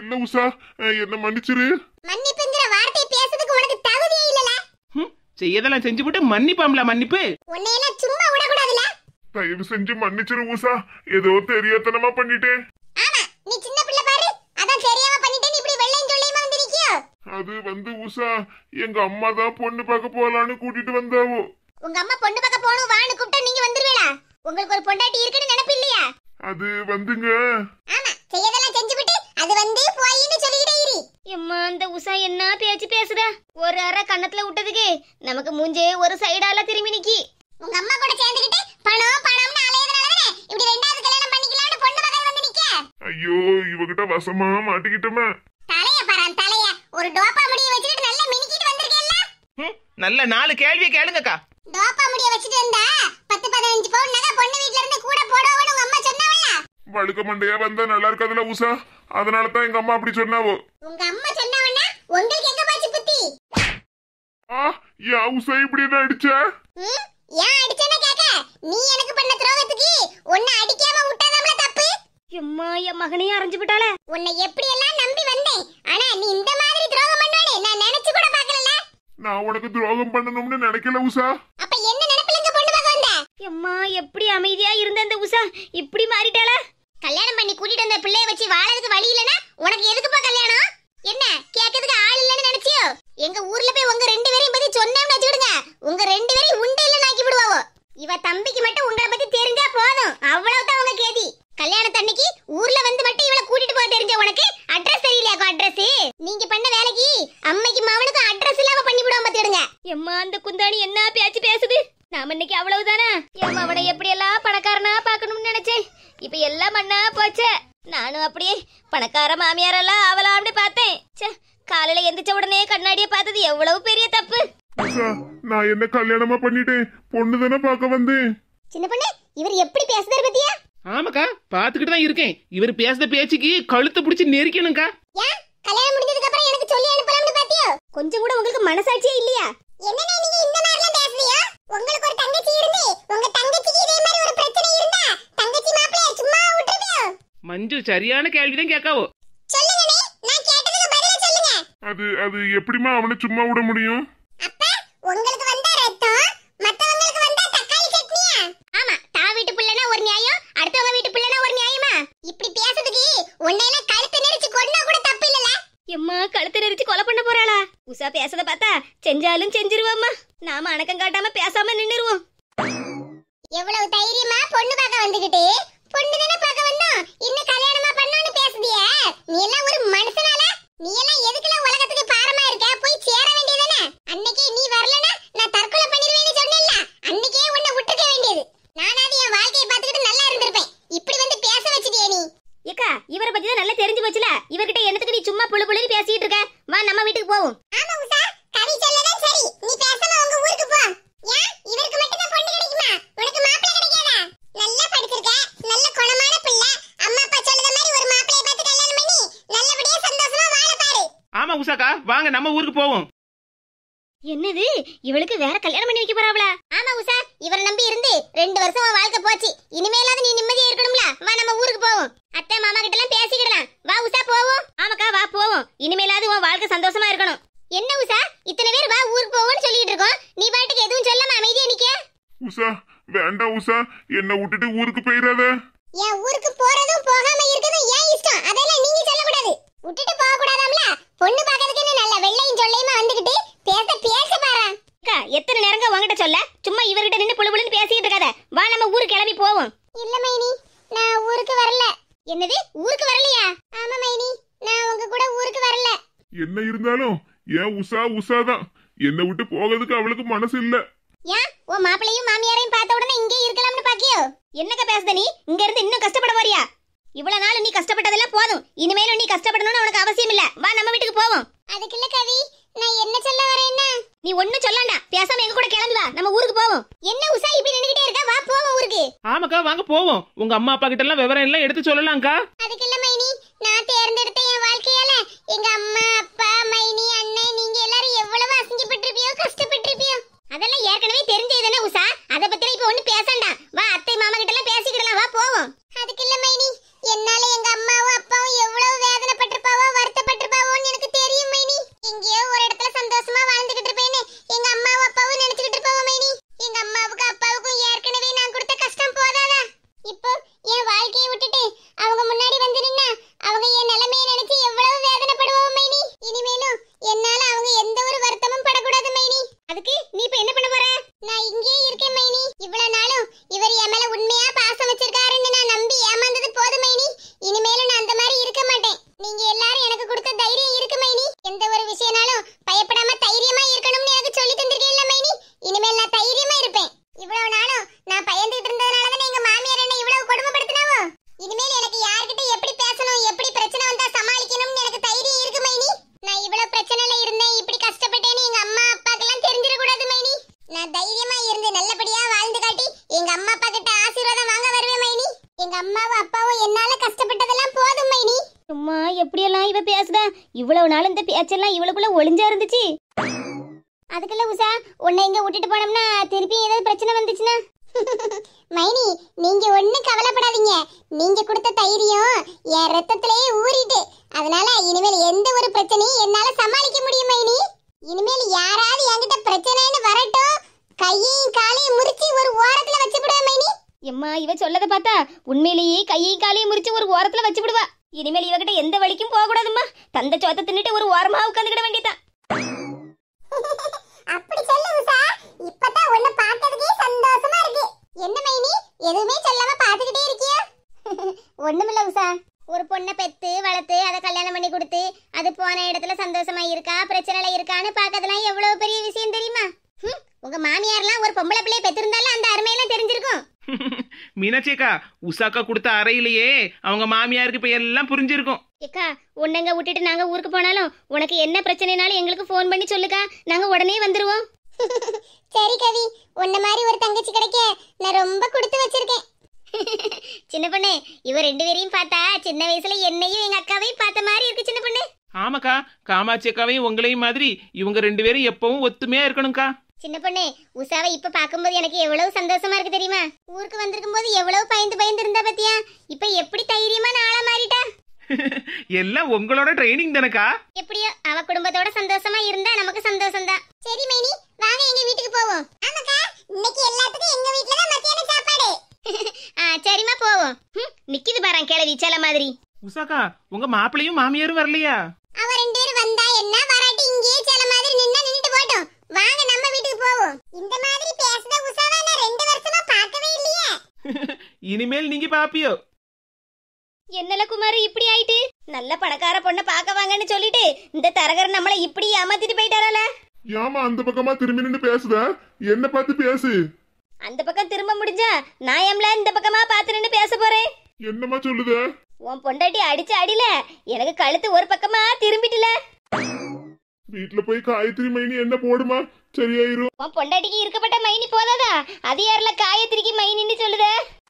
இல்ல உஷா அஹ், என்ன மன்னிச்சிரு மன்னிப்புங்கிற வார்த்தை பேசுறதுக்கு உனக்கு தகுதியே இல்லல ஹம், செய்யதெல்லாம் செஞ்சுவிட்டு மன்னிப்பாம்ல மன்னிப்பு உன்னையெல்லாம் சும்மா விடக்கூடாதுல தயவு செஞ்சு மன்னிச்சிரு உஷா ஏதோ தெரியாத்தனமா பண்ணிட்டேன் ஆமா நீ சின்ன பிள்ளை பாரு அதான் தெரியாம பண்ணிட்டேன்னு இப்படி வெள்ளையும் சொல்லியுமா வந்து நிக்கியோ அது வந்து உஷா எங்க அம்மா தான் பொண்ணு பார்க்க போலான்னு கூட்டிட்டு வந்தாவோ உங்க அம்மா பொண்ணு பக்கம் போகணும் வான்னு கூப்பிட்டா நீங்க வந்துருவீங்களா உங்களுக்கு ஒரு பொண்டாட்டி இருக்குன்னு நினைப்பு இல்லையா அது வந்துங்க ஆமா செய்யதெல்லாம் செஞ்சுவிட்டு அது வந்து போயின்னு சொல்லிக்கிட்டே இரு எம்மா அந்த உஷா என்ன பேச்சு பேசுதா ஒரு அரை கண்ணத்துல விட்டதுக்கு நமக்கு மூஞ்சே ஒரு சைடால திரும்பி நிக்கி உங்க அம்மா கூட சேர்ந்துக்கிட்டு பணம் பணம்னு அலையறதுனால இப்படி ரெண்டாவது கல்யாணம் பண்ணிக்கலாம்னு பொண்ணு பக்கம் வந்து நிக்க ஐயோ இவகிட்ட வசமா மாட்டிக்கிட்டோமே தலைய பாறான் தலைய ஒரு டோப்பா முடிய வச்சுக்கிட்டு நல்லா மினிக்கிட்டு வந்திருக்கேல்ல ஹம், நல்ல நாலு கேள்வியை கேளுங்கக்கா டோப்பா முடிய வச்சுட்டு வந்தா பத்து பதினஞ்சு பவுன் நகை பொண்ணு வீட்ல இருந்து கூட போடுவோம்னு உங்க அம்மா சொன்னாவல்ல வழுக்க மண்டையா வந்தா நல்லா இருக்காதுல உஷா அதனால தான் எங்க அம்மா அப்படி சொன்னாவோ உங்க அம்மா சொன்னவன்னா உங்களுக்கு எங்க போச்சு புத்தி ஆ யா உஷா இப்படி என்ன அடிச்ச ம்? ஏன் அடிச்சேன்னு கேக்க நீ எனக்கு பண்ண துரோகத்துக்கு உன்னை அடிக்காம விட்டதாம்ல தப்பு எம்மா என் மகனையும் அரைஞ்சு விட்டாளே உன்னை எப்படி எல்லாம் நம்பி வந்தேன் ஆனா நீ இந்த மாதிரி துரோகம் பண்ணுவேன்னு நான் நினைச்சு கூட பார்க்கல நான் உனக்கு துரோகம் பண்ணணும்னு நினைக்கல உஷா அப்ப என்ன நினைப்புல இங்க பொண்ணு பார்க்க வந்த எம்மா எப்படி அமைதியா இருந்த அந்த உஷா இப்படி மாறிட்டாளா கல்யாணம் பண்ணி கூட்டிட்டு வந்த பிள்ளைய வச்சு வாழறதுக்கு வழி இல்லனா உனக்கு எதுக்குப்பா கல்யாணம் என்ன கேட்கறதுக்கு ஆள் இல்லன்னு நினைச்சியோ எங்க ஊர்ல போய் உங்க ரெண்டு பேரையும் பத்தி சொன்னேன்னு வச்சுக்கிடுங்க உங்க ரெண்டு பேரையும் உண்டு இல்லன்னு ஆக்கி விடுவாவோ இவ தம்பிக்கு மட்டும் உங்களை பத்தி தெரிஞ்சா போதும் அவ்வளவுதான் உங்க கேதி கல்யாணத்தன்னைக்கு ஊர்ல வந்து மட்டும் இவளை கூட்டிட்டு போக தெரிஞ்ச உனக்கு அட்ரஸ் தெரியலையாக்கோ அட்ரஸ் நீங்க பண்ண வேலைக்கு அம்மைக்கு மாவனுக்கும் அட்ரஸ் இல்லாம பண்ணி விடுவோம் பாத்துடுங்க எம்மா அந்த குந்தாணி என்ன பேச்சு பேசுது நாம இன்னைக்கு அவ்வளவுதானா எம்மா அவனை எப்படியெல்லாம் பணக்காரனா பார்க்கணும்னு நினைச்சேன் இப்ப எல்லாம் மண்ணா போச்சே நானும் அப்படியே பணக்கார மாமியாரெல்லாம் அவளாம்னு பார்த்தேன் ச்சே காலையில எந்திரிச்ச உடனே கண்ணாடியை பார்த்தது எவ்வளவு பெரிய தப்பு உஷா நான் என்ன கல்யாணமா பண்ணிட்டேன் பொண்ணு தானே பார்க்க வந்தேன் சின்ன பொண்ணு இவர் எப்படி பேசுதாரு பத்தியா ஆமாக்கா பாத்துக்கிட்டு தான் இருக்கேன் இவர் பேசுற பேச்சுக்கு கழுத்தை பிடிச்சி நெரிக்கணும்க்கா ஏன் கல்யாணம் முடிஞ்சதுக்கு அப்புறம் எனக்கு சொல்லி அனுப்பலாம்னு பாத்தியோ கொஞ்சம் கூட உங்களுக்கு மனசாட்சியே இல்லையா என்னண்ணே நீங்க இந்த மாதிரிலாம் பேசுறியா உங்களுக்கு ஒரு தங்கச்சி இருந்து உங்க தங்கச்சிக்கு இதே மாதிரி ஒரு பிரச்சனை இருந்தா தங்கச்சி மாப்பிளைய சும்மா விட்டுருவியோ மஞ்சு சரியான கேள்விதான் கேட்காவோ சொல்லுங்கண்ணே நான் கேட்டதுக்கு பதில சொல்லுங்க அது அது எப்படிம்மா அவனை சும்மா விட முடியும் அப்ப உங்களுக்கு வந்தா ரத்தம் மத்தவங்களுக்கு வந்தா தக்காளி சட்னியா ஆமா தா வீட்டு புள்ளனா ஒரு நியாயம் அடுத்தவங்க வீட்டு புள்ளனா ஒரு நியாயமா இப்படி பேசுறதுக்கு உன்னையெல்லாம் கழுத்து நெரிச்சு கொன்னா கூட தப்பு இல்லல எம்மா கழுத்தை நெரிச்சு கொலை பண்ண போறாளா உஷா பேசத பார்த்தா செஞ்சாலும் செஞ்சிருவோம்மா நாம அணக்கம் காட்டாம பேசாம நின்னுருவோம் எவ்வளவு தைரியமா பொண்ணு பார்க்க வந்துகிட்டு பொண்ணு தானே பார்க்க வந்தோம் இன்னும் கல்யாணமா பண்ணோம்னு பேசுதிய நீ எல்லாம் ஒரு மனுஷனால நீ எல்லாம் எதுக்குல உலகத்துக்கு பாரமா இருக்க போய் சேர வேண்டியதானே அன்னைக்கே நீ வரலனா நான் தற்கொலை பண்ணிடுவேன்னு சொன்னேன்ல அன்னைக்கே உன்னை விட்டுக்க வேண்டியது நானாவது என் வாழ்க்கையை பார்த்துக்கிட்டு நல்லா இருந்திருப்பேன் இப்படி வந்து பேச வச்சுட்டியே நீ ஏக்கா இவரை பத்தி தான் நல்லா தெரிஞ்சு போச்சுல இவர்கிட்ட என்னத்துக்கு நீ சும்மா புழு புழுன்னு பேசிட்டு இருக்க வா நம்ம வீட்டுக்கு போவோம் ஆமா உஷா கவி சொல்லதான் சரி நீ பேசாம உங்க ஊருக்கு போ ஏன் இவருக்கு மட்டும் தான் பொண்ணு கிடைக்குமா உனக்கு மாப்பிள்ளை கிடைக்காதா நல்லா படிச்சிருக்க நல்ல குணமான பிள்ளை அம்மா அப்பா சொல்லுத மாதிரி ஒரு மாப்பிள்ளைய பார்த்து கல்யாணம் பண்ணி நல்லபடியா சந்தோஷமா வாழ பாரு ஆமா உஷாக்கா வாங்க நம்ம ஊருக்கு போவோம் என்னது இவளுக்கு வேற கல்யாணம் பண்ணி வைக்க போறாவளா ஆமா உஷா இவரை நம்பி இருந்து ரெண்டு வருஷம் உன் வாழ்க்கை போச்சு இனிமேலாவது நீ நிம்மதியா இருக்கணும்ல வா நம்ம ஊருக்கு போவோம் அத்தை மாமா கிட்ட எல்லாம் பேசிக்கிடலாம் வா உஷா போவோம் ஆமாக்கா வா போவோம் இனிமேலாவது உன் வாழ்க்கை சந்தோஷமா இருக்கணும் என்ன உஷா இத்தனை பேர் வா ஊருக்கு போவோம்னு சொல்லிட்டு இருக்கோம் நீ பாட்டுக்கு எதுவும் சொல்லாம அமைதியா நிக்க உஷா வேண்டாம் உஷா என்னை விட்டுட்டு ஊருக்கு போயிடாத என் ஊருக்கு போறதும் போகாம இருக்கதும் ஏன் இஷ்டம் அதெல்லாம் நீங்க சொல்லக்கூடாது விட்டுட்டு போக கூடாதாம்ல பொண்ணு பார்க்கறதுக்கு நல்ல வெள்ளையும் சொல்லையுமா வந்துகிட்டு பேச பேச பாரு அக்கா எத்தனை நேரங்க உங்ககிட்ட சொல்ல சும்மா இவர்கிட்ட நின்னு புழு புழுன்னு பேசிட்டு இருக்காத வா நம்ம ஊருக்கு கிளம்பி போவோம் இல்ல மைனி நான் ஊருக்கு வரல என்னது ஊருக்கு வரலையா ஆமா மைனி நான் உங்க கூட ஊருக்கு வரல என்ன இருந்தாலும் ஏன் உஷா உஷா தான் என்னை விட்டு போகிறதுக்கு அவளுக்கு மனசு இல்ல ஏன் உன் மாப்பிள்ளையும் மாமியாரையும் பார்த்த உடனே இங்கே இருக்கலாம்னு பாக்கியோ என்னக்கா பேசுத நீ இங்க இருந்து இன்னும் கஷ்டப்பட போறியா இவ்வளவு நாள் நீ கஷ்டப்பட்டதெல்லாம் போதும் இனிமேலும் நீ கஷ்டப்படணும்னு உனக்கு அவசியம் இல்ல வா நம்ம வீட்டுக்கு போவோம் அதுக்கு இல்ல கவி நான் என்ன சொல்ல வரேன்னா நீ ஒண்ணும் சொல்லாண்டா பேசாம எங்க கூட கிளம்பி வா நம்ம ஊருக்கு போவோம் என்ன உஷா இப்படி நின்னுகிட்டே இருக்கா வா போவோம் ஊருக்கு ஆமாக்கா வாங்க போவோம் உங்க அம்மா அப்பா கிட்ட எல்லாம் விவரம் எல்லாம் எடுத்து சொல்லலாம்க்கா அதுக்கு இல்ல மைனி நான் தேர்ந்தெடுத்த என் வாழ்க்கையால எங்க அம்மா அப்பா மைனி அண்ணன் நீங்க எல்லாரும் எவ்வளவு அசிங்கப்பட்டிருப்பியோ கஷ்டப்பட்டிருப்பியோ அதெல்லாம் ஏற்கனவே தெரிஞ்சது தானே உஷா அத பத்தி இப்ப ஒண்ணு பேசண்டா வா அத்தை மாமா கிட்ட எல்லாம் பேசிக்கிடலாம் வா போவோம் அதுக்கு இல்ல மைனி என்னால எங்க அம்மாவும் அப்பாவும் எவ்வளவு வேதனைப்பட்டிருப்பாவோ இவ்வளவு நாள் இந்த பேச்செல்லாம் இவளுக்குள்ள ஒளிஞ்சா இருந்துச்சு அதுக்குள்ள உஷா உன்னை இங்க விட்டுட்டு போனோம்னா திருப்பி ஏதாவது பிரச்சனை வந்துச்சுன்னா மைனி நீங்க ஒண்ணும் கவலைப்படாதீங்க நீங்க கொடுத்த தைரியம் என் ரத்தத்திலேயே ஊறிட்டு அதனால இனிமேல் எந்த ஒரு பிரச்சனையும் என்னால சமாளிக்க முடியும் மைனி இனிமேல் யாராவது என்கிட்ட பிரச்சனைன்னு வரட்டும் கையையும் காலையும் முறிச்சு ஒரு ஓரத்துல வச்சு விடுவேன் மைனி எம்மா இவ சொல்லத பார்த்தா உண்மையிலேயே கையையும் காலையும் முறிச்சு ஒரு ஓரத்துல வச்சு விடுவா இனிமேல் இவகிட்ட எந்த வழிக்கும் போக கூடாதும்மா தந்த சோத்த தின்னுட்டு ஒரு ஓரமா உட்காந்துக்கிட வேண்டியதான் அப்படி சொல்லு உஷா இப்பதான் உன்னை பார்த்ததுக்கே சந்தோஷமா இருக்கு என்ன மைனி எதுவுமே சொல்லாம பாத்துக்கிட்டே இருக்கியா ஒண்ணுமில்ல உஷா ஒரு பொண்ணை பெத்து வளர்த்து அதை கல்யாணம் பண்ணி கொடுத்து அது போன இடத்துல சந்தோஷமா இருக்கா பிரச்சனைல இருக்கான்னு பார்க்கறதுலாம் எவ்வளவு பெரிய விஷயம் தெரியுமா ஹம், உங்க மாமியார்லாம் ஒரு பொம்பளை பிள்ளைய பெத்திருந்தாலும் அந்த அருமையெல்லாம் தெரிஞ்சிருக்கும் மீனாட்சியக்கா உஷாக்கா கொடுத்த அறையிலேயே அவங்க மாமியாருக்கு இப்ப எல்லாம் புரிஞ்சிருக்கும் ஏக்கா உன்னங்க விட்டுட்டு நாங்க ஊருக்கு போனாலும் உனக்கு என்ன பிரச்சனைனாலும் எங்களுக்கு ஃபோன் பண்ணி சொல்லுக்கா நாங்க உடனே வந்துருவோம் சரி கவி உன்ன மாதிரி ஒரு தங்கச்சி கிடைக்க நான் ரொம்ப கொடுத்து வச்சிருக்கேன் சின்ன பொண்ணு இவ ரெண்டு பேரையும் பார்த்தா சின்ன வயசுல என்னையும் எங்க அக்காவையும் பார்த்த மாதிரி இருக்கு சின்ன பொண்ணு ஆமாக்கா காமாட்சி அக்காவையும் உங்களையும் மாதிரி இவங்க ரெண்டு பேரும் எப்பவும் ஒத்துமையா இருக்கணும்க்கா சின்ன பொண்ணு உஷாவை இப்ப பாக்கும்போது எனக்கு எவ்வளவு சந்தோஷமா இருக்கு தெரியுமா ஊருக்கு வந்திருக்கும் போது எவ்வளவு பயந்து பயந்து இருந்தா பத்தியா இப்ப எப்படி தைரியமான ஆளா மாறிட்டா எல்லாம் உங்களோட ட்ரைனிங் தானக்கா எப்படியோ அவ குடும்பத்தோட சந்தோஷமா இருந்தா நமக்கு சந்தோஷம் தான் சரி மைனி வாங்க எங்க வீட்டுக்கு போவோம் ஆமாக்கா இன்னைக்கு எல்லாத்துக்கும் எங்க வீட்ல தான் மத்தியான சாப்பாடு ஆ சரிம்மா போவோம் ஹம், நிக்கிது பாரு கிளவி சேல மாதிரி உஷாக்கா உங்க மாப்பிளையும் மாமியாரும் வரலையா அவ ரெண்டு பேரும் வந்தா என்ன வராட்டி இங்கேயே சில மாதிரி நின்னா நின்னுட்டு போட்டோம் வாங்க நம்ம வீட்டுக்கு போவோம் இந்த மாதிரி பேசுத உஷாவா நான் ரெண்டு வருஷமா பார்க்கவே இல்லையே இனிமேல் நீங்க பாப்பியோ என்னல குமார் இப்படி ஆயிட்டு நல்ல பணக்கார பொண்ணை பார்க்க வாங்கன்னு சொல்லிட்டு இந்த தரகர் நம்மளை இப்படி ஏமாத்திட்டு போயிட்டாரல ஏமா அந்த பக்கமா திரும்பி நின்று பேசுத என்ன பார்த்து பேசு அந்த பக்கம் திரும்ப முடிஞ்சா நான் எம்ல இந்த பக்கமா பார்த்து நின்னு பேச போறேன் என்னம்மா சொல்லுத உன் பொண்டாட்டி அடிச்ச அடியில எனக்கு கழுத்து ஒரு பக்கமா திரும்பிட்டுல வீட்டுல போய் காயத்ரி மைனி என்ன போடுமா சரியாயிரும் உன் பொண்டாட்டிக்கு இருக்கப்பட்ட மைனி போதாதா அது யாருல காயத்திரிக்கு மைனின்னு சொல்லுத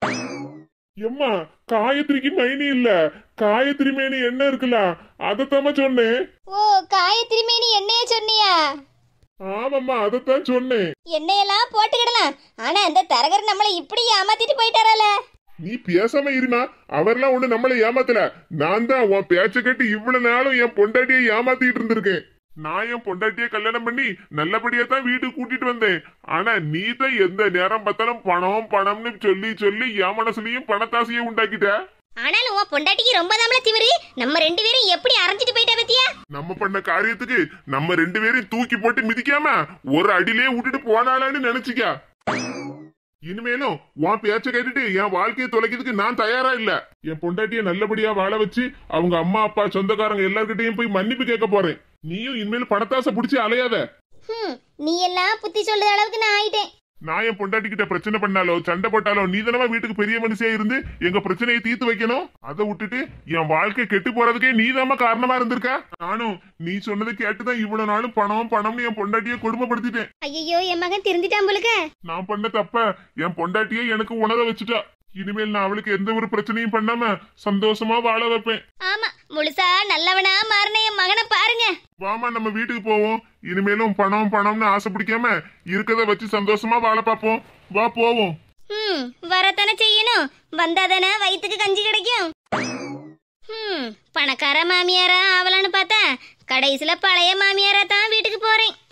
எம்மா காயத்ரிக்கு மைனி இல்ல காயத்ரி மேனி என்ன இருக்குல்ல அதத்தாம்மா சொன்னேன் ஓ காயத்திரி மைனி என்னைய சொன்னியா ஆமாம்மா அதத்தான் சொன்னேன் எண்ணெயெல்லாம் போட்டுக்கிடலாம் ஆனா இந்த தரகர் நம்மளை இப்படி ஏமாத்திட்டு போயிட்டாரல நீ பேசாம இருமா அவர்லாம் ஒண்ணு நம்மளை ஏமாத்தல நான் தான் உன் பேச்ச கேட்டு இவ்வளவு நாளும் என் பொண்டாட்டியை ஏமாத்திட்டு இருந்திருக்கேன் நான் என் பொண்டாட்டியை கல்யாணம் பண்ணி நல்லபடியா தான் வீட்டுக்கு கூட்டிட்டு வந்தேன் ஆனா நீ தான் எந்த நேரம் பார்த்தாலும் பணம் பணம்னு சொல்லி சொல்லி என் மனசுலயும் பணத்தாசையை உண்டாக்கிட்ட ஆனாலும் உன் பொண்டாட்டிக்கு ரொம்ப நம்மள திமிரு நம்ம ரெண்டு பேரும் எப்படி அரைஞ்சிட்டு போயிட்டா பத்தியா நம்ம பண்ண காரியத்துக்கு நம்ம ரெண்டு பேரையும் தூக்கி போட்டு மிதிக்காம ஒரு அடியிலே விட்டுட்டு போனாலான்னு நினைச்சுக்க இனிமேலும் உன் பேச்ச கேட்டுட்டு என் வாழ்க்கையை தொலைக்கிறதுக்கு நான் தயாரா இல்ல என் பொண்டாட்டிய நல்லபடியா வாழ வச்சு அவங்க அம்மா அப்பா சொந்தக்காரங்க எல்லார்கிட்டயும் போய் மன்னிப்பு கேட்க போறேன் நீயும் இனிமேல் பணத்தாசை புடிச்சு அலையாத ஹம், நீ எல்லாம் புத்தி சொல்லுற அளவுக்கு நான் ஆயிட்டேன் நான் என் பொண்டாட்டி கிட்ட பிரச்சனை பண்ணாலோ சண்டை போட்டாலோ நீ தானமா வீட்டுக்கு பெரிய மனுஷியா இருந்து எங்க பிரச்சனையை தீர்த்து வைக்கணும் அதை விட்டுட்டு என் வாழ்க்கை கெட்டு போறதுக்கே நீ காரணமா இருந்திருக்க நானும் நீ சொன்னதை கேட்டுதான் இவ்வளவு நாளும் பணம் பணம்னு என் பொண்டாட்டியை கொடுமைப்படுத்திட்டேன் ஐயோ என் மகன் திருந்திட்டான் போலுக்க நான் பண்ண தப்ப என் பொண்டாட்டியே எனக்கு உணர வச்சுட்டா இனிமேல் நான் அவளுக்கு எந்த ஒரு பிரச்சனையும் பண்ணாம சந்தோஷமா வாழ வைப்பேன் ஆமா முழுசா நல்லவனா மாறின என் மகனை பாருங்க வாமா நம்ம வீட்டுக்கு போவோம் இனிமேலும் பணம் பணம்னு ஆசை பிடிக்காம இருக்கத வச்சு சந்தோஷமா வாழ பார்ப்போம் வா போவோம் ம் வரத்தானே செய்யணும் வந்தாதானே வயிற்றுக்கு கஞ்சி கிடைக்கும் ம் பணக்கார மாமியாரா ஆவலான்னு பார்த்தா கடைசியில பழைய மாமியாரா தான் வீட்டுக்கு போறேன்